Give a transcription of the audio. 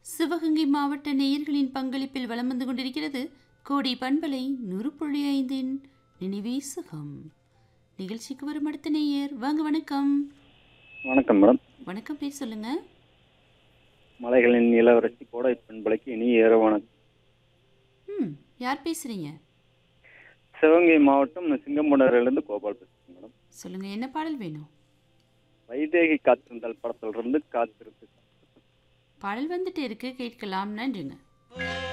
சிவகங்கை மாவட்ட நேயர்களின் பங்களிப்பில் வலம் வந்து கொண்டிருக்கிறது கோடி பண்பலை நூறு புள்ளி ஐந்தின் நினைவே சுகம் நிகழ்ச்சிக்கு வரும் அடுத்த நேயர் வாங்க வணக்கம் வணக்கம் மேடம் வணக்கம் பேர் சொல்லுங்க மலைகளின் இளவரசி கோடை பண்பலைக்கு இனி இரவு வணக்கம் ம் யார் பேசுறீங்க சிவகங்கை மாவட்டம் சிங்கம்புணரிலிருந்து கோபால் பேசுகிறேன் மேடம் சொல்லுங்க என்ன பாடல் வேணும் வைதேகி காத்திருந்தால் படத்திலிருந்து காத்திருக்கு பாடல் வந்துட்டே இருக்கு கேட்கலாம் நன்றிங்க